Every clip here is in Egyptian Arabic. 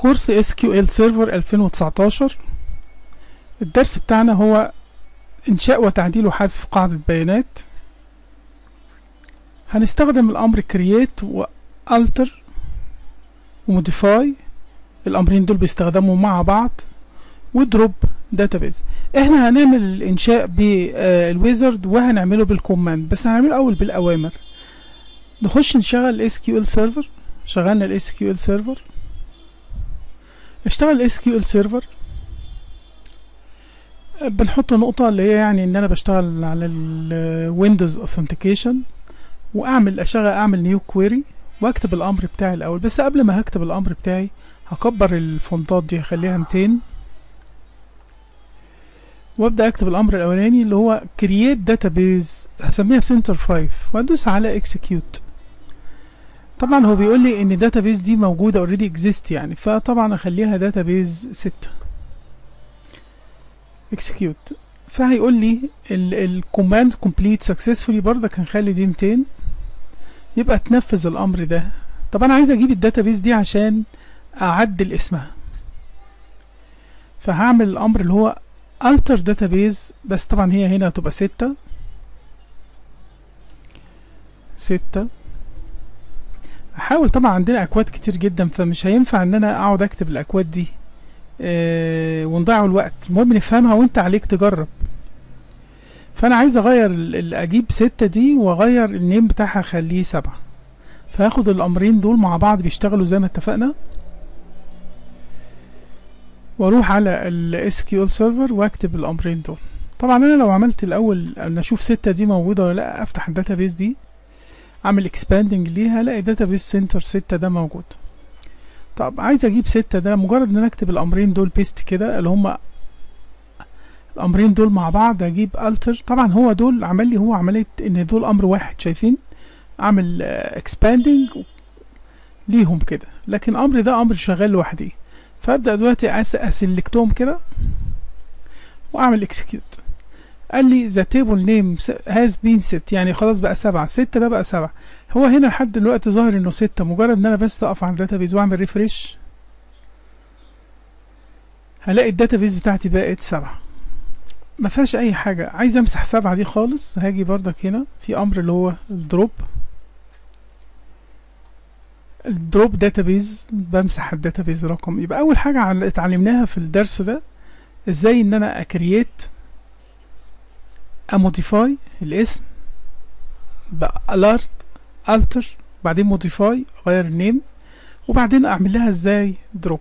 كورس اس كيو ال سيرفر 2019 الدرس بتاعنا هو انشاء وتعديل وحذف قاعدة بيانات هنستخدم الامر create و alter و modify الامرين دول بيستخدموا مع بعض ودروب داتابيز احنا هنعمل الانشاء بالويزرد وهنعمله بالكوماند بس هنعمله اول بالاوامر نخش نشغل الاس كيو ال سيرفر شغلنا الاس كيو ال سيرفر اشتغل الاس كيو ال سيرفر بنحط نقطة اللي هي يعني ان انا بشتغل على الويندوز اوثنتيكيشن واعمل اشغل اعمل نيو كويري واكتب الامر بتاعي الاول بس قبل ما هكتب الامر بتاعي هكبر الفونتات دي هخليها 200 وابدا اكتب الامر الاولاني اللي هو create database هسميها center 5 وادوس على execute طبعا هو بيقول لي ان database دي موجوده already exist يعني فطبعا اخليها database 6 execute فهيقول لي الكوماند complete successfully برضك هنخلي دي 200 يبقى تنفذ الامر ده طب انا عايز اجيب الداتابيز دي عشان اعدل اسمها فهعمل الامر اللي هو alter database بس طبعا هي هنا هتبقى ستة ستة احاول طبعا عندنا اكواد كتير جدا فمش هينفع ان انا اقعد اكتب الاكواد دي اه ونضيع الوقت المهم نفهمها وانت عليك تجرب فانا عايز اغير اجيب ستة دي واغير النيم بتاعها اخليه سبعة فهاخد الامرين دول مع بعض بيشتغلوا زي ما اتفقنا واروح على ال SQL سيرفر واكتب الامرين دول طبعا انا لو عملت الاول ان اشوف ستة دي موجودة ولا لا افتح الداتابيز دي اعمل اكسباندنج ليها الاقي داتابيز سنتر ستة ده موجود طب عايز اجيب ستة ده مجرد ان انا اكتب الامرين دول بيست كده اللي هما الامرين دول مع بعض اجيب التر طبعا هو دول عمل لي هو عمليه ان دول امر واحد شايفين اعمل اكسباندنج ليهم كده لكن امر ده امر شغال لوحدي فابدا دلوقتي اسلكتهم كده واعمل اكسكيوت قال لي ذا تيبل نيم هاز بين ست يعني خلاص بقى سبعة ستة ده بقى سبعة هو هنا لحد دلوقتي ظاهر انه ستة مجرد ان انا بس اقف على الداتابيز واعمل ريفريش هلاقي الداتابيز بتاعتي بقت سبعة ما فيهاش اي حاجة عايز امسح سبعة دي خالص هاجي بردك هنا في امر اللي هو الدروب الدروب داتابيز بمسح الداتابيز رقم يبقى اول حاجة اتعلمناها في الدرس ده ازاي ان انا اكرييت اموديفاي الاسم بالارت التر بعدين موديفاي اغير النيم وبعدين اعمل لها ازاي دروب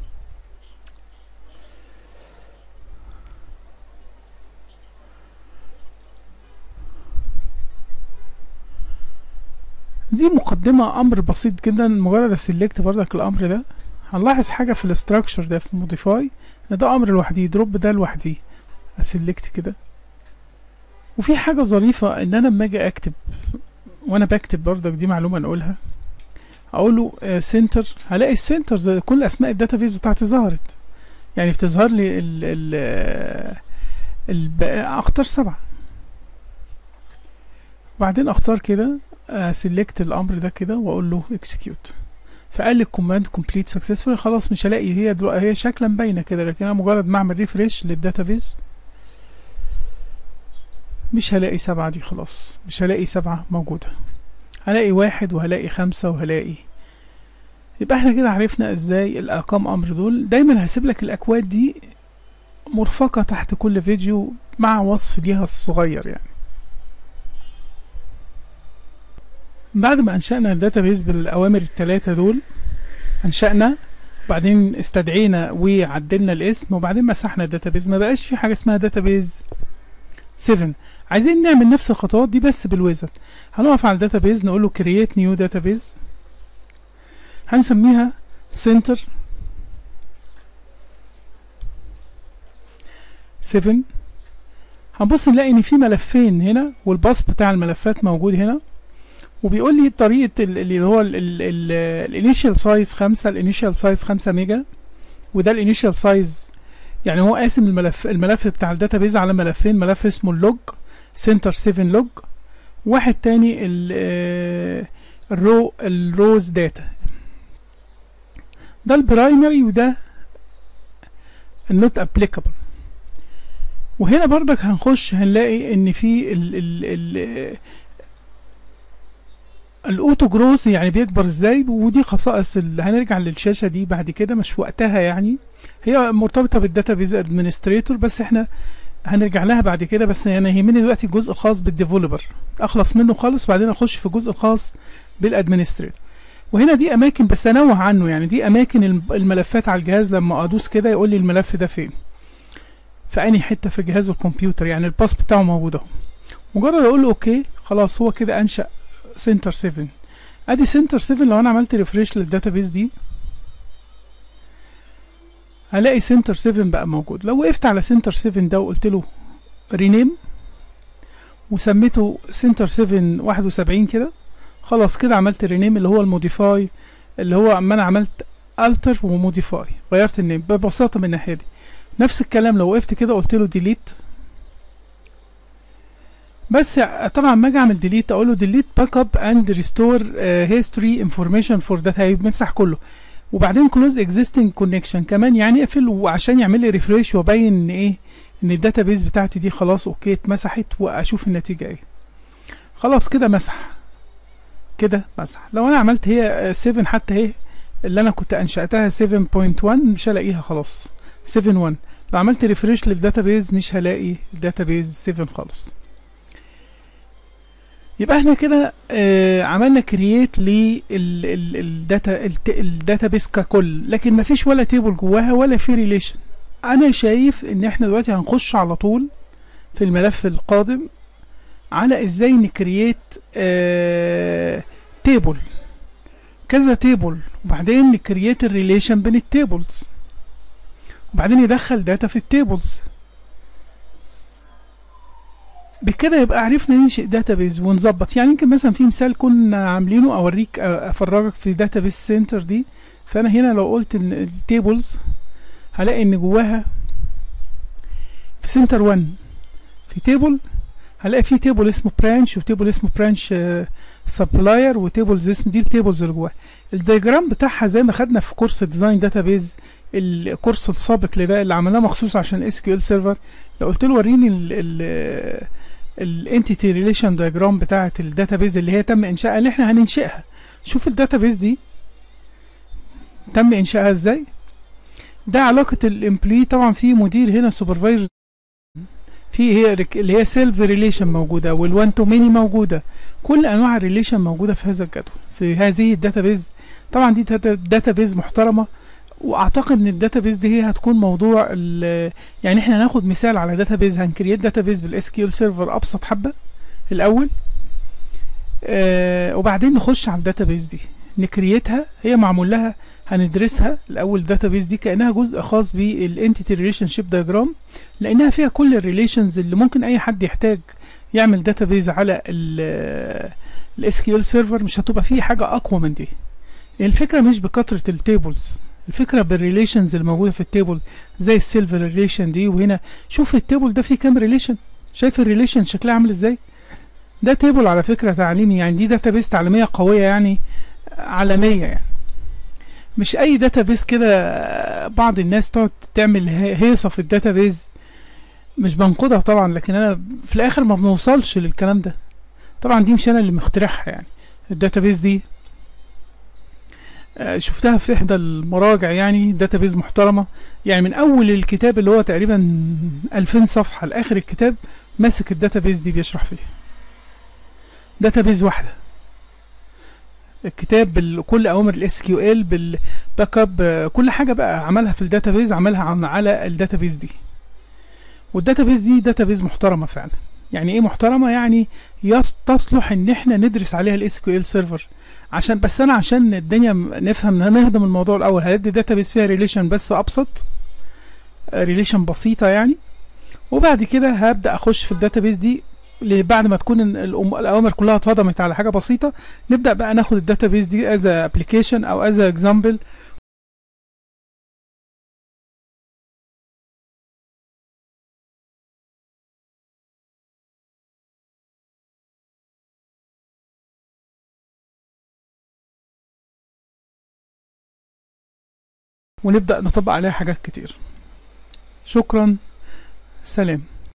دي مقدمة أمر بسيط جدا مجرد أسلكت بردك الأمر ده هنلاحظ حاجة في الاستراكشر ده في موديفاي إن ده أمر لوحديه دروب ده لوحديه أسلكت كده وفي حاجة ظريفة إن أنا لما أجي أكتب وأنا بكتب بردك دي معلومة نقولها أقوله سنتر هلاقي السنتر زي كل أسماء الداتابيز بتاعتي ظهرت يعني بتظهر لي ال ال ال أختار سبعة وبعدين أختار كده سيلكت الامر ده كده واقول له اكسكيوت فقال لي الكوماند كومبليت سكسسفول خلاص مش هلاقي هي دلوقتي هي شكلا باينه كده لكن انا مجرد ما اعمل ريفريش للداتابيز مش هلاقي سبعة دي خلاص مش هلاقي سبعة موجودة هلاقي واحد وهلاقي خمسة وهلاقي يبقى احنا كده عرفنا ازاي الارقام امر دول دايما هسيب لك الاكواد دي مرفقة تحت كل فيديو مع وصف ليها الصغير يعني بعد ما انشأنا الداتابيز بالاوامر الثلاثة دول انشأنا وبعدين استدعينا وعدلنا الاسم وبعدين مسحنا الداتابيز ما بقاش في حاجة اسمها داتابيز 7 عايزين نعمل نفس الخطوات دي بس بالويزرد هنقف على الداتابيز نقول له كرييت نيو داتابيز هنسميها سنتر 7 هنبص نلاقي ان في ملفين هنا والباص بتاع الملفات موجود هنا وبيقول لي طريقة اللي هو الانيشال سايز خمسة الانيشال سايز خمسة ميجا وده الانيشال سايز يعني هو قاسم الملف الملف بتاع الداتابيز على ملفين ملف اسمه اللوج سنتر 7 لوج واحد تاني الرو الروز داتا ده البرايمري وده النوت ابليكابل وهنا برضك هنخش هنلاقي ان في ال ال ال الاوتو جروث يعني بيكبر ازاي ودي خصائص اللي هنرجع للشاشه دي بعد كده مش وقتها يعني هي مرتبطه بالداتابيز ادمنستريتور بس احنا هنرجع لها بعد كده بس انا يهمني دلوقتي الجزء الخاص بالديفلوبر اخلص منه خالص وبعدين اخش في الجزء الخاص بالادمنستريتور وهنا دي اماكن بس انوه عنه يعني دي اماكن الملفات على الجهاز لما ادوس كده يقول لي الملف ده فين في انهي حته في جهاز الكمبيوتر يعني الباس بتاعه موجود اهو مجرد اقول له اوكي خلاص هو كده انشا سنتر 7 ادي سنتر 7 لو انا عملت ريفريش للداتابيز دي هلاقي سنتر 7 بقى موجود لو وقفت على سنتر 7 ده وقلت له رينيم وسميته سنتر 7 71 كده خلاص كده عملت رينيم اللي هو الموديفاي اللي هو اما انا عملت التر وموديفاي غيرت النيم ببساطه من الناحيه دي نفس الكلام لو وقفت كده قلت له ديليت بس طبعا ما اجي اعمل ديليت اقول له ديليت باك اب اند ريستور هيستوري انفورميشن فور داتا هيمسح كله وبعدين كلوز اكزيستنج كونكشن كمان يعني اقفل وعشان يعمل لي ريفريش وابين ان ايه ان الداتا بيز بتاعتي دي خلاص اوكي اتمسحت واشوف النتيجه ايه خلاص كده مسح كده مسح لو انا عملت هي 7 حتى اهي اللي انا كنت انشاتها 7.1 مش هلاقيها خلاص 7.1 لو عملت ريفريش للداتابيز مش هلاقي الداتابيز 7 خالص يبقى احنا كده اه عملنا كرييت للداتا الداتابيس ككل لكن مفيش ولا تيبل جواها ولا في ريليشن انا شايف ان احنا دلوقتي هنخش على طول في الملف القادم على ازاي نكرييت اه تيبل كذا تيبل وبعدين نكرييت الريليشن بين التيبلز وبعدين يدخل داتا في التيبلز بكده يبقى عرفنا ننشئ داتابيز ونظبط يعني يمكن مثلا في مثال كنا عاملينه اوريك افرجك في داتابيز سنتر دي فانا هنا لو قلت ان التيبلز هلاقي ان جواها في سنتر 1 في تيبل هلاقي في تيبل اسمه برانش وتيبل اسمه برانش سبلاير وتيبلز اسم دي التيبلز اللي جواها الدياجرام بتاعها زي ما خدنا في كورس ديزاين داتابيز الكورس السابق لده اللي عملناه مخصوص عشان اس كيو ال سيرفر لو قلت له وريني ال الانتيتي ريليشن دايجرام بتاعه الداتابيز اللي هي تم انشائها اللي احنا هننشئها شوف الداتابيز دي تم انشائها ازاي ده علاقة الامبلوي طبعا في مدير هنا سوبرفايزر في هي اللي هي سيلف ريليشن موجودة والوان تو ميني موجودة كل انواع الريليشن موجودة في هذا الجدول في هذه الداتابيز طبعا دي داتابيز محترمة واعتقد ان الداتابيز دي هي هتكون موضوع يعني احنا هناخد مثال على داتابيز هنكريت داتابيز بالاس كيو سيرفر ابسط حبه الاول آه وبعدين نخش على الداتابيز دي نكريتها هي معمول لها هندرسها الاول الداتابيز دي كانها جزء خاص بالانتيتي ريليشن شيب دايجرام لانها فيها كل الريليشنز اللي ممكن اي حد يحتاج يعمل داتابيز على الاس كيو سيرفر مش هتبقى فيه حاجه اقوى من دي الفكره مش بكثره التيبلز الفكره بالريليشنز اللي موجوده في التيبل زي السيلفر ريليشن دي وهنا شوف التيبل ده فيه كام ريليشن شايف الريليشن شكلها عامل ازاي ده تيبل على فكره تعليمي يعني دي داتابيس تعليميه قويه يعني عالميه يعني مش اي داتابيس كده بعض الناس تقعد تعمل هيصه في الداتابيز مش بنقدها طبعا لكن انا في الاخر ما بنوصلش للكلام ده طبعا دي مش انا اللي مخترعها يعني الداتابيز دي شفتها في احدى المراجع يعني داتابيز محترمة يعني من اول الكتاب اللي هو تقريبا 2000 صفحة لاخر الكتاب ماسك الداتابيز دي بيشرح فيها داتابيز واحدة الكتاب بكل اوامر الاس كيو ال بالباك اب كل حاجة بقى عملها في الداتابيز عملها على الداتابيز دي والداتابيز دي داتابيز محترمة فعلا يعني ايه محترمة يعني تصلح ان احنا ندرس عليها الاس كيو ال سيرفر عشان بس انا عشان الدنيا نفهم نهضم الموضوع الاول هندي داتابيس فيها ريليشن بس ابسط ريليشن بسيطه يعني وبعد كده هبدا اخش في الداتابيس دي بعد ما تكون الاوامر كلها اتهضمت على حاجه بسيطه نبدا بقى ناخد الداتابيس دي از ابلكيشن او از اكزامبل ونبدأ نطبق عليها حاجات كتير شكرا سلام